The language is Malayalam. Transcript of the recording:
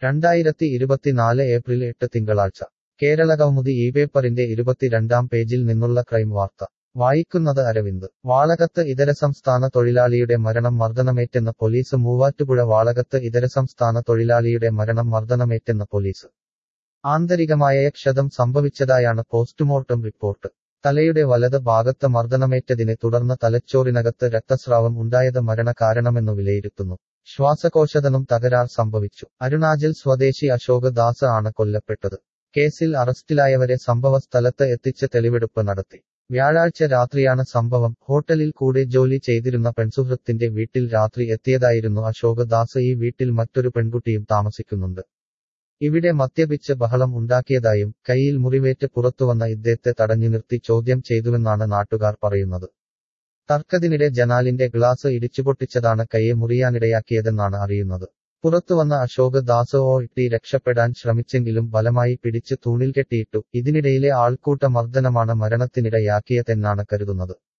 രണ്ടായിരത്തി ഇരുപത്തിനാല് ഏപ്രിൽ എട്ട് തിങ്കളാഴ്ച കേരളകൗമുദി ഈ പേപ്പറിന്റെ ഇരുപത്തിരണ്ടാം പേജിൽ നിന്നുള്ള ക്രൈം വാർത്ത വായിക്കുന്നത് അരവിന്ദ് വാളകത്ത് ഇതരസംസ്ഥാന തൊഴിലാളിയുടെ മരണം മർദ്ദനമേറ്റെന്ന് പോലീസ് മൂവാറ്റുപുഴ വാളകത്ത് ഇതരസംസ്ഥാന തൊഴിലാളിയുടെ മരണം മർദ്ദനമേറ്റെന്ന് പോലീസ് ആന്തരികമായ ക്ഷതം സംഭവിച്ചതായാണ് പോസ്റ്റ്മോർട്ടം റിപ്പോർട്ട് തലയുടെ വലത് ഭാഗത്ത് മർദ്ദനമേറ്റതിനെ തുടർന്ന് തലച്ചോറിനകത്ത് രക്തസ്രാവം ഉണ്ടായത് മരണകാരണമെന്നു വിലയിരുത്തുന്നു ശ്വാസകോശതനും തകരാർ സംഭവിച്ചു അരുണാചൽ സ്വദേശി അശോക് ദാസ് ആണ് കൊല്ലപ്പെട്ടത് കേസിൽ അറസ്റ്റിലായവരെ സംഭവ സ്ഥലത്ത് എത്തിച്ച് തെളിവെടുപ്പ് നടത്തി വ്യാഴാഴ്ച രാത്രിയാണ് സംഭവം ഹോട്ടലിൽ കൂടെ ജോലി ചെയ്തിരുന്ന പെൺസുഹൃത്തിന്റെ വീട്ടിൽ രാത്രി എത്തിയതായിരുന്നു അശോക് ദാസ് ഈ വീട്ടിൽ മറ്റൊരു പെൺകുട്ടിയും താമസിക്കുന്നുണ്ട് ഇവിടെ മദ്യപിച്ച് ബഹളം ഉണ്ടാക്കിയതായും കൈയിൽ മുറിവേറ്റ് പുറത്തുവന്ന ഇദ്ദേഹത്തെ തടഞ്ഞു നിർത്തി ചോദ്യം ചെയ്തുവെന്നാണ് നാട്ടുകാർ പറയുന്നത് തർക്കത്തിനിടെ ജനാലിന്റെ ഗ്ലാസ് ഇടിച്ചുപൊട്ടിച്ചതാണ് കൈയെ മുറിയാനിടയാക്കിയതെന്നാണ് അറിയുന്നത് പുറത്തുവന്ന അശോക് ദാസ് ഓ ഇട്ടി രക്ഷപ്പെടാൻ ശ്രമിച്ചെങ്കിലും ബലമായി പിടിച്ച് തൂണിൽ കെട്ടിയിട്ടു ഇതിനിടയിലെ ആൾക്കൂട്ട മർദ്ദനമാണ് മരണത്തിനിടയാക്കിയതെന്നാണ് കരുതുന്നത്